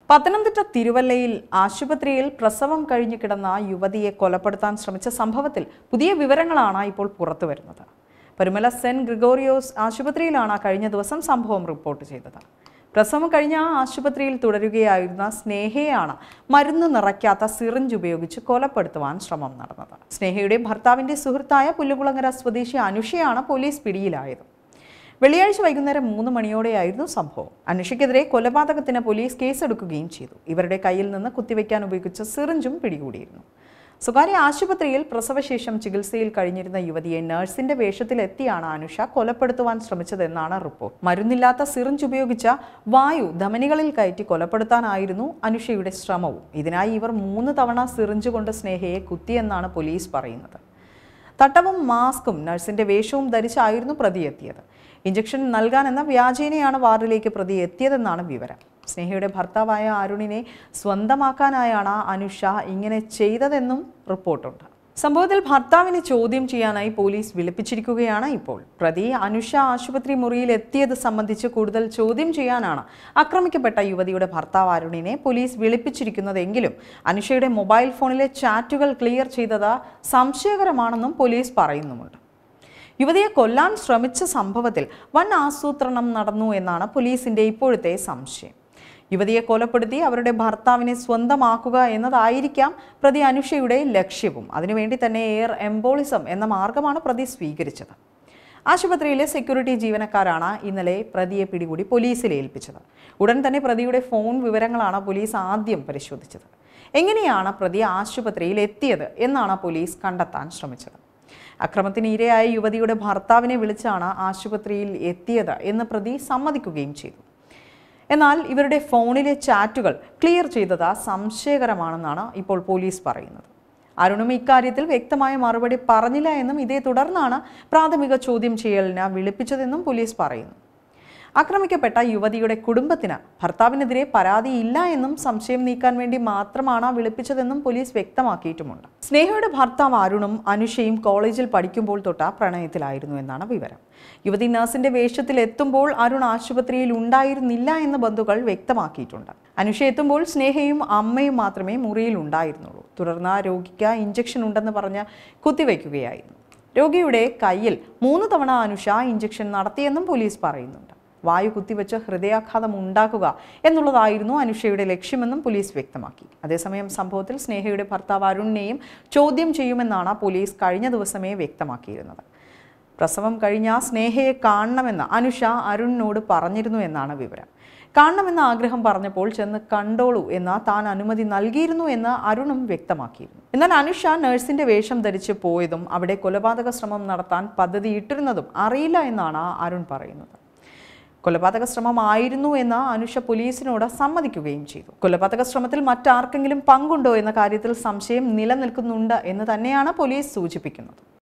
പത്തനംതിട്ട തിരുവല്ലയിൽ ആശുപത്രിയിൽ പ്രസവം കഴിഞ്ഞു കിടന്ന യുവതിയെ കൊലപ്പെടുത്താൻ ശ്രമിച്ച സംഭവത്തിൽ പുതിയ വിവരങ്ങളാണ് ഇപ്പോൾ പുറത്തുവരുന്നത് പരുമല സെന്റ് ഗ്രിഗോറിയോസ് ആശുപത്രിയിലാണ് കഴിഞ്ഞ ദിവസം സംഭവം റിപ്പോർട്ട് ചെയ്തത് പ്രസവം കഴിഞ്ഞ ആ ആശുപത്രിയിൽ തുടരുകയായിരുന്ന സ്നേഹയാണ് മരുന്ന് നിറയ്ക്കാത്ത സിറിഞ്ച് ഉപയോഗിച്ച് കൊലപ്പെടുത്തുവാൻ ശ്രമം നടന്നത് സ്നേഹയുടെ ഭർത്താവിന്റെ സുഹൃത്തായ പുല്ലുകുളങ്ങര സ്വദേശി അനുഷയാണ് പോലീസ് പിടിയിലായത് വെള്ളിയാഴ്ച വൈകുന്നേരം മൂന്ന് മണിയോടെയായിരുന്നു സംഭവം അനുഷയ്ക്കെതിരെ കൊലപാതകത്തിന് പോലീസ് കേസെടുക്കുകയും ചെയ്തു ഇവരുടെ കയ്യിൽ നിന്ന് കുത്തിവെക്കാൻ ഉപയോഗിച്ച സിറിഞ്ചും പിടികൂടിയിരുന്നു സ്വകാര്യ ആശുപത്രിയിൽ പ്രസവശേഷം ചികിത്സയിൽ കഴിഞ്ഞിരുന്ന യുവതിയെ നഴ്സിന്റെ വേഷത്തിലെത്തിയാണ് അനുഷ കൊലപ്പെടുത്തുവാൻ ശ്രമിച്ചതെന്നാണ് റിപ്പോർട്ട് മരുന്നില്ലാത്ത സിറിഞ്ച് ഉപയോഗിച്ച വായു ധമനികളിൽ കയറ്റി കൊലപ്പെടുത്താനായിരുന്നു അനുഷയുടെ ശ്രമവും ഇതിനായി ഇവർ മൂന്ന് തവണ സിറിഞ്ച് കൊണ്ട് സ്നേഹയെ കുത്തിയെന്നാണ് പോലീസ് പറയുന്നത് തട്ടവും മാസ്കും നഴ്സിന്റെ വേഷവും ധരിച്ചായിരുന്നു പ്രതി എത്തിയത് ഇഞ്ചക്ഷൻ നൽകാനെന്ന വ്യാജേനയാണ് വാർഡിലേക്ക് പ്രതി എത്തിയതെന്നാണ് വിവരം സ്നേഹയുടെ ഭർത്താവായ അരുണിനെ സ്വന്തമാക്കാനായാണ് അനുഷ ഇങ്ങനെ ചെയ്തതെന്നും റിപ്പോർട്ടുണ്ട് സംഭവത്തിൽ ഭർത്താവിനെ ചോദ്യം ചെയ്യാനായി പോലീസ് വിളിപ്പിച്ചിരിക്കുകയാണ് ഇപ്പോൾ പ്രതി അനുഷ ആശുപത്രി മുറിയിൽ എത്തിയത് സംബന്ധിച്ച് കൂടുതൽ ചോദ്യം ചെയ്യാനാണ് ആക്രമിക്കപ്പെട്ട യുവതിയുടെ ഭർത്താവ് അരുണിനെ പോലീസ് വിളിപ്പിച്ചിരിക്കുന്നതെങ്കിലും അനുഷയുടെ മൊബൈൽ ഫോണിലെ ചാറ്റുകൾ ക്ലിയർ ചെയ്തത് സംശയകരമാണെന്നും പോലീസ് പറയുന്നുമുണ്ട് യുവതിയെ കൊല്ലാൻ ശ്രമിച്ച സംഭവത്തിൽ വൻ ആസൂത്രണം നടന്നു എന്നാണ് പോലീസിന്റെ ഇപ്പോഴത്തെ സംശയം യുവതിയെ കൊലപ്പെടുത്തി അവരുടെ ഭർത്താവിനെ സ്വന്തമാക്കുക എന്നതായിരിക്കാം പ്രതി അനുഷയുടെ ലക്ഷ്യവും അതിനുവേണ്ടി തന്നെ എയർ എംബോളിസം എന്ന മാർഗമാണ് പ്രതി സ്വീകരിച്ചത് ആശുപത്രിയിലെ സെക്യൂരിറ്റി ജീവനക്കാരാണ് ഇന്നലെ പ്രതിയെ പിടികൂടി പോലീസിൽ ഏൽപ്പിച്ചത് ഉടൻ തന്നെ പ്രതിയുടെ ഫോൺ വിവരങ്ങളാണ് പോലീസ് ആദ്യം പരിശോധിച്ചത് എങ്ങനെയാണ് പ്രതി ആശുപത്രിയിൽ എത്തിയത് എന്നാണ് പോലീസ് കണ്ടെത്താൻ ശ്രമിച്ചത് അക്രമത്തിന് ഇരയായ യുവതിയുടെ ഭർത്താവിനെ വിളിച്ചാണ് ആശുപത്രിയിൽ എത്തിയത് എന്ന് പ്രതി സമ്മതിക്കുകയും ചെയ്തു എന്നാൽ ഇവരുടെ ഫോണിലെ ചാറ്റുകൾ ക്ലിയർ ചെയ്തത് സംശയകരമാണെന്നാണ് ഇപ്പോൾ പോലീസ് പറയുന്നത് അരുണും ഇക്കാര്യത്തിൽ വ്യക്തമായ മറുപടി പറഞ്ഞില്ല എന്നും ഇതേ തുടർന്നാണ് പ്രാഥമിക ചോദ്യം ചെയ്യലിന് വിളിപ്പിച്ചതെന്നും പോലീസ് പറയുന്നു ആക്രമിക്കപ്പെട്ട യുവതിയുടെ കുടുംബത്തിന് ഭർത്താവിനെതിരെ പരാതിയില്ല എന്നും സംശയം നീക്കാൻ വേണ്ടി മാത്രമാണ് വിളിപ്പിച്ചതെന്നും പോലീസ് വ്യക്തമാക്കിയിട്ടുമുണ്ട് സ്നേഹയുടെ ഭർത്താവ് അരുണും അനുഷയും കോളേജിൽ പഠിക്കുമ്പോൾ തൊട്ട് പ്രണയത്തിലായിരുന്നു എന്നാണ് വിവരം യുവതി നഴ്സിന്റെ വേഷത്തിൽ എത്തുമ്പോൾ അരുൺ ആശുപത്രിയിൽ ഉണ്ടായിരുന്നില്ല എന്ന് ബന്ധുക്കൾ വ്യക്തമാക്കിയിട്ടുണ്ട് അനുഷ എത്തുമ്പോൾ സ്നേഹയും അമ്മയും മാത്രമേ മുറിയിൽ ഉണ്ടായിരുന്നുള്ളൂ തുടർന്ന് ആ രോഗിക്ക് ഇഞ്ചക്ഷൻ ഉണ്ടെന്ന് പറഞ്ഞ് കുത്തിവെക്കുകയായിരുന്നു രോഗിയുടെ കയ്യിൽ മൂന്ന് തവണ അനുഷ ഇഞ്ചക്ഷൻ നടത്തിയെന്നും പോലീസ് പറയുന്നുണ്ട് വായു കുത്തിവെച്ച് ഹൃദയാഘാതം ഉണ്ടാക്കുക എന്നുള്ളതായിരുന്നു അനുഷയുടെ ലക്ഷ്യമെന്നും പോലീസ് വ്യക്തമാക്കി അതേസമയം സംഭവത്തിൽ സ്നേഹയുടെ ഭർത്താവ് അരുണിനെയും ചോദ്യം ചെയ്യുമെന്നാണ് പോലീസ് കഴിഞ്ഞ ദിവസമേ വ്യക്തമാക്കിയിരുന്നത് പ്രസവം കഴിഞ്ഞ സ്നേഹയെ കാണണമെന്ന് അനുഷ അരുണിനോട് പറഞ്ഞിരുന്നു എന്നാണ് വിവരം കാണണമെന്ന ആഗ്രഹം പറഞ്ഞപ്പോൾ ചെന്ന് കണ്ടോളൂ എന്ന് താൻ അനുമതി നൽകിയിരുന്നു എന്ന് അരുണും വ്യക്തമാക്കിയിരുന്നു എന്നാൽ അനുഷ നഴ്സിന്റെ വേഷം ധരിച്ച് പോയതും അവിടെ കൊലപാതക ശ്രമം നടത്താൻ പദ്ധതിയിട്ടിരുന്നതും അറിയില്ല എന്നാണ് അരുൺ പറയുന്നത് കൊലപാതക ശ്രമമായിരുന്നു എന്ന് അനുഷ പോലീസിനോട് സമ്മതിക്കുകയും ചെയ്തു കൊലപാതക ശ്രമത്തിൽ മറ്റാർക്കെങ്കിലും പങ്കുണ്ടോ എന്ന കാര്യത്തിൽ സംശയം നിലനിൽക്കുന്നുണ്ട് എന്ന് തന്നെയാണ് പോലീസ് സൂചിപ്പിക്കുന്നത്